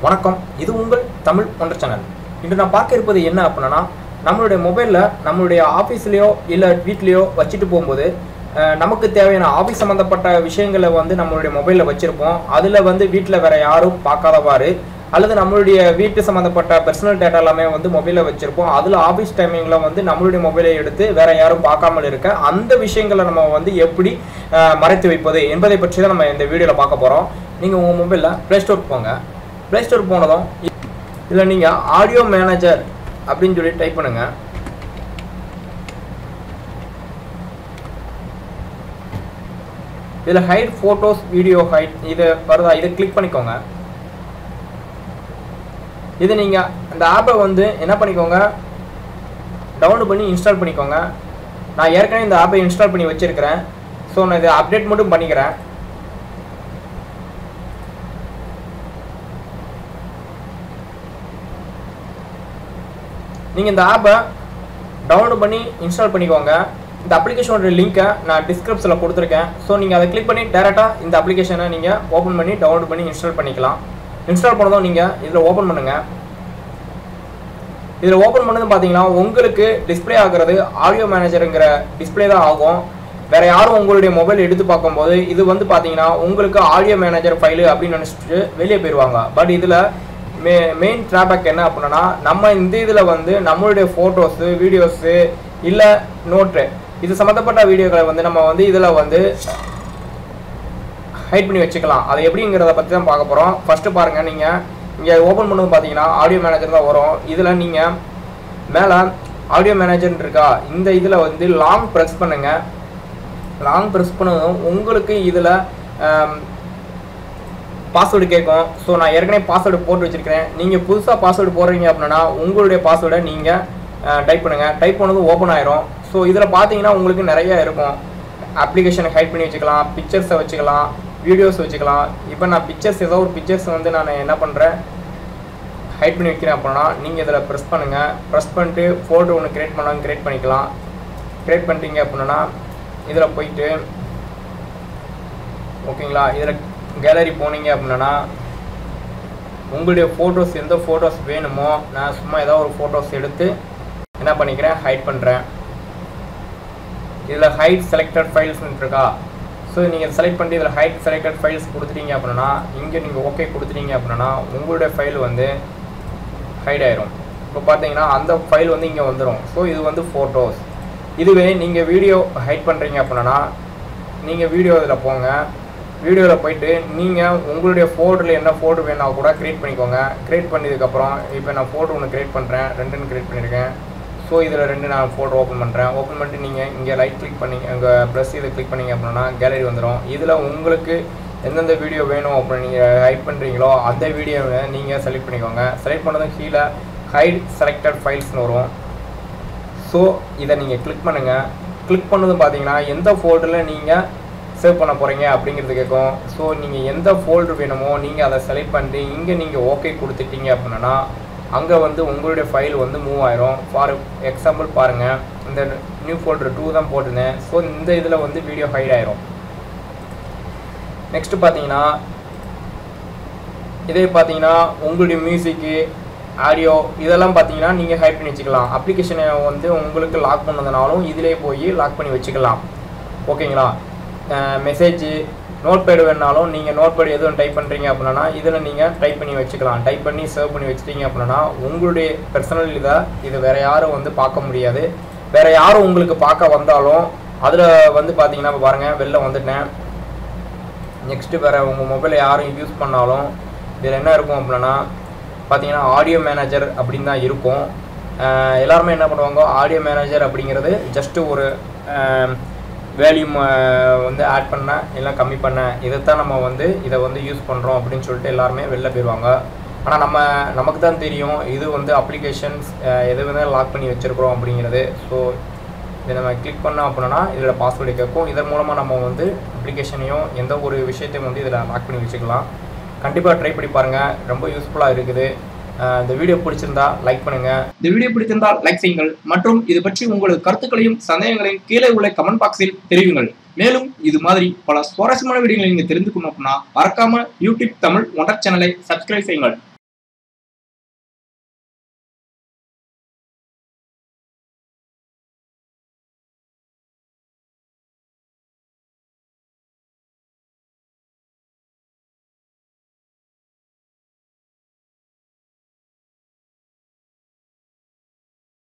வணக்கம் இது உங்கள் தமிழ் ஒன்றர் சேனல் இன்று நான் பார்க்க இருப்பது என்ன அப்படின்னா நம்மளுடைய மொபைலில் நம்மளுடைய ஆஃபீஸ்லேயோ இல்லை வீட்லேயோ வச்சுட்டு போகும்போது அஹ், நமக்கு தேவையான ஆஃபீஸ் சம்மந்தப்பட்ட விஷயங்களை வந்து நம்மளுடைய மொபைலில் வச்சுருப்போம் அதில் வந்து வீட்டில் வேற யாரும் பார்க்காதவாறு அல்லது நம்மளுடைய வீட்டு சம்மந்தப்பட்ட பர்சனல் டேட்டா எல்லாமே வந்து மொபைலில் வச்சுருப்போம் அதில் ஆஃபீஸ் டைமிங்கில் வந்து நம்மளுடைய மொபைலை எடுத்து வேற யாரும் பார்க்காமல் இருக்க அந்த விஷயங்களை நம்ம வந்து எப்படி அஹ், மறைத்து வைப்பது என்பதை பற்றி தான் நம்ம இந்த வீடியோவில் பார்க்க போகிறோம் நீங்கள் உங்கள் மொபைலில் ப்ளே ஸ்டோர் போங்க ப்ளே ஸ்டோர் போனதும் இதில் நீங்கள் ஆடியோ மேனேஜர் அப்படின்னு சொல்லி டைப் பண்ணுங்கள் இதில் ஹைட் ஃபோட்டோஸ் வீடியோ ஹைட் இது வருதா இதை கிளிக் பண்ணிக்கோங்க இது நீங்கள் அந்த ஆப்பை வந்து என்ன பண்ணிக்கோங்க டவுன்லோட் பண்ணி இன்ஸ்டால் பண்ணிக்கோங்க நான் ஏற்கனவே இந்த ஆப்பை இன்ஸ்டால் பண்ணி வச்சுருக்கிறேன் ஸோ நான் இதை அப்டேட் மட்டும் பண்ணிக்கிறேன் நீங்கள் இந்த ஆப்பை டவுன்லோட் பண்ணி இன்ஸ்டால் பண்ணிக்கோங்க இந்த அப்ளிகேஷனோட லிங்க்கை நான் டிஸ்கிரிப்ஷனில் கொடுத்துருக்கேன் ஸோ நீங்கள் அதை கிளிக் பண்ணி டேரெக்டாக இந்த அப்ளிகேஷனை நீங்கள் ஓப்பன் பண்ணி டவுன்லோட் பண்ணி இன்ஸ்டால் பண்ணிக்கலாம் இன்ஸ்டால் பண்ணதும் நீங்கள் இதில் ஓப்பன் பண்ணுங்கள் இதில் ஓப்பன் பண்ணது பார்த்தீங்கன்னா உங்களுக்கு டிஸ்ப்ளே ஆகுறது ஆடியோ மேனேஜருங்கிற டிஸ்ப்ளே தான் ஆகும் வேற யாரும் உங்களுடைய மொபைல் எடுத்து பார்க்கும்போது இது வந்து பார்த்தீங்கன்னா உங்களுக்கு ஆடியோ மேனேஜர் ஃபைலு அப்படின்னு நினச்சிட்டு வெளியே போயிடுவாங்க பட் இதில் மே மெயின் ட்ராபேக் என்ன அப்படின்னா நம்ம இந்த இதில் வந்து நம்மளுடைய ஃபோட்டோஸு வீடியோஸு இல்லை நோட்டு இது சம்மந்தப்பட்ட வீடியோக்களை வந்து நம்ம வந்து இதில் வந்து ஹைட் பண்ணி வச்சுக்கலாம் அது எப்படிங்கிறத பற்றி தான் பார்க்க போகிறோம் ஃபஸ்ட்டு பாருங்கள் நீங்கள் இங்கே ஓப்பன் பண்ணது பார்த்தீங்கன்னா ஆடியோ மேனேஜர் தான் வரும் இதில் நீங்கள் மேலே ஆடியோ மேனேஜர்னு இருக்கா இந்த இதில் வந்து லாங் ப்ரெஸ் பண்ணுங்கள் லாங் ப்ரெஸ் பண்ணதும் உங்களுக்கு இதில் பாஸ்வேர்டு கேட்கும் ஸோ நான் ஏற்கனவே பாஸ்வேர்டு போட்டு வச்சுருக்கிறேன் நீங்கள் புதுசாக பாஸ்வேர்டு போடுறீங்க அப்படின்னா உங்களுடைய பாஸ்வேர்டை நீங்கள் டைப் பண்ணுங்கள் டைப் பண்ணதும் ஓப்பன் ஆயிரும் ஸோ இதில் பார்த்தீங்கன்னா உங்களுக்கு நிறைய இருக்கும் அப்ளிகேஷனை ஹைட் பண்ணி வச்சுக்கலாம் பிக்சர்ஸை வச்சுக்கலாம் வீடியோஸ் வச்சுக்கலாம் இப்போ நான் பிக்சர்ஸ் ஏதோ ஒரு பிக்சர்ஸ் வந்து நான் என்ன பண்ணுறேன் ஹைட் பண்ணி வைக்கிறேன் அப்படின்னா நீங்கள் இதில் ப்ரெஸ் பண்ணுங்கள் ப்ரெஸ் பண்ணிட்டு ஃபோட்டோ ஒன்று க்ரியேட் பண்ணாங்க க்ரியேட் பண்ணிக்கலாம் க்ரியேட் பண்ணிட்டீங்க அப்படின்னா இதில் போயிட்டு ஓகேங்களா இதில் கேலரி போனீங்க அப்படின்னா உங்களுடைய ஃபோட்டோஸ் எந்த ஃபோட்டோஸ் வேணுமோ நான் சும்மா ஏதோ ஒரு ஃபோட்டோஸ் எடுத்து என்ன பண்ணிக்கிறேன் ஹைட் பண்ணுறேன் இதில் ஹைட் செலக்டட் ஃபைல்ஸ்னு இருக்கா ஸோ நீங்கள் செலக்ட் பண்ணி இதில் ஹைட் செலக்டட் ஃபைல்ஸ் கொடுத்துட்டீங்க அப்படின்னா இங்கே நீங்கள் ஓகே கொடுத்துட்டீங்க அப்படின்னா உங்களுடைய ஃபைல் வந்து ஹைட் ஆயிரும் இப்போ பார்த்தீங்கன்னா அந்த ஃபைல் வந்து இங்கே வந்துடும் ஸோ இது வந்து ஃபோட்டோஸ் இதுவே நீங்கள் வீடியோ ஹைட் பண்ணுறீங்க அப்படின்னா நீங்கள் வீடியோ இதில் போங்க வீடியோவில் போயிட்டு நீங்கள் உங்களுடைய ஃபோட்டோவில் என்ன ஃபோட்டோ வேணா கூட க்ரியேட் பண்ணிக்கோங்க க்ரியேட் பண்ணதுக்கப்புறம் இப்போ நான் ஃபோட்டோ ஒன்று க்ரியேட் பண்ணுறேன் ரெண்டுன்னு க்ரியேட் பண்ணியிருக்கேன் ஸோ இதில் ரெண்டு நான் ஃபோட்டோ ஓப்பன் பண்ணுறேன் ஓப்பன் பண்ணிட்டு நீங்கள் இங்கே ரைட் கிளிக் பண்ணி உங்கள் ப்ளஸ் இதை கிளிக் பண்ணீங்க அப்படின்னா கேலரி வந்துடும் இதில் உங்களுக்கு எந்தெந்த வீடியோ வேணும் அப்படின்னு நீங்கள் ஹைட் பண்ணுறீங்களோ அந்த வீடியோவை நீங்கள் செலக்ட் பண்ணிக்கோங்க செலக்ட் பண்ணதும் கீழே ஹைட் செலக்டட் ஃபைல்ஸ்னு வரும் ஸோ இதை நீங்கள் கிளிக் பண்ணுங்கள் கிளிக் பண்ணதும் பார்த்தீங்கன்னா எந்த ஃபோல்டரில் நீங்கள் சேவ் பண்ண போகிறீங்க அப்படிங்கிறது கேட்கும் ஸோ நீங்கள் எந்த ஃபோல்டர் வேணுமோ நீங்கள் அதை செலக்ட் பண்ணிட்டு இங்கே நீங்கள் ஓகே கொடுத்துட்டீங்க அப்படின்னா அங்கே வந்து உங்களுடைய ஃபைல் வந்து மூவ் ஆயிரும் ஃபார் எக்ஸாம்பிள் பாருங்கள் இந்த நியூ ஃபோல்டர் டூ தான் போட்டிருந்தேன் ஸோ இந்த இதில் வந்து வீடியோ ஹைட் ஆயிரும் நெக்ஸ்ட் பார்த்தீங்கன்னா இதே பார்த்தீங்கன்னா உங்களுடைய மியூசிக்கு ஆடியோ இதெல்லாம் பார்த்தீங்கன்னா நீங்கள் ஹைட் பண்ணி வச்சுக்கலாம் அப்ளிகேஷனை வந்து உங்களுக்கு லாக் பண்ணதுனாலும் இதிலே போய் லாக் பண்ணி வச்சுக்கலாம் ஓகேங்களா மெசேஜ் நோட் பேடு வேணாலும் நீங்கள் நோட் பேடு எதுவும் டைப் பண்ணுறீங்க அப்படின்னா இதில் நீங்கள் டைப் பண்ணி வச்சுக்கலாம் டைப் பண்ணி சேவ் பண்ணி வச்சிட்டீங்க அப்படின்னா உங்களுடைய பர்சனல் இதை இது வேறு யாரும் வந்து பார்க்க முடியாது வேறு யாரும் உங்களுக்கு பார்க்க வந்தாலும் அதில் வந்து பார்த்தீங்கன்னா இப்போ பாருங்கள் வெளில வந்துட்டேன் நெக்ஸ்ட்டு வேறு உங்கள் மொபைலை யாரும் யூஸ் பண்ணாலும் இதில் என்ன இருக்கும் அப்படின்னா பார்த்தீங்கன்னா ஆடியோ மேனேஜர் அப்படின்னு தான் இருக்கும் அஹ் எல்லாருமே என்ன பண்ணுவாங்க ஆடியோ மேனேஜர் அப்படிங்கிறது ஜஸ்ட்டு ஒரு வேல்யூம் வந்து ஆட் பண்ண இல்லை கம்மி பண்ண இதைத்தான் நம்ம வந்து இதை வந்து யூஸ் பண்ணுறோம் அப்படின்னு சொல்லிட்டு எல்லாருமே வெளில போயிடுவாங்க ஆனால் நம்ம நமக்கு தான் தெரியும் இது வந்து அப்ளிகேஷன்ஸ் எது வேணால் லாக் பண்ணி வச்சுருக்குறோம் அப்படிங்கிறது ஸோ இதை நம்ம கிளிக் பண்ணோம் அப்படின்னா இதில் பாஸ்வேர்டு கேட்கும் இதன் மூலமாக நம்ம வந்து அப்ளிகேஷனையும் எந்த ஒரு விஷயத்தையும் வந்து இதில் லாக் பண்ணி வச்சுக்கலாம் கண்டிப்பாக ட்ரை பண்ணி பாருங்கள் ரொம்ப யூஸ்ஃபுல்லாக இருக்குது அஹ் இந்த வீடியோ பிடிச்சிருந்தா லைக் பண்ணுங்க இந்த வீடியோ பிடித்திருந்தால் லைக் செய்யுங்கள் மற்றும் இது பற்றி உங்களது கருத்துக்களையும் சந்தேகங்களையும் கீழே உள்ள கமெண்ட் பாக்ஸில் தெரிவிங்கள் மேலும் இது மாதிரி பல சுவாரஸ்யமான வீடியோகளை நீங்க தெரிந்துக்கணும் அப்படின்னா மறக்காம யூடியூப் தமிழ் ஒன்றர் சேனலை சப்ஸ்கிரைப் செய்யுங்கள்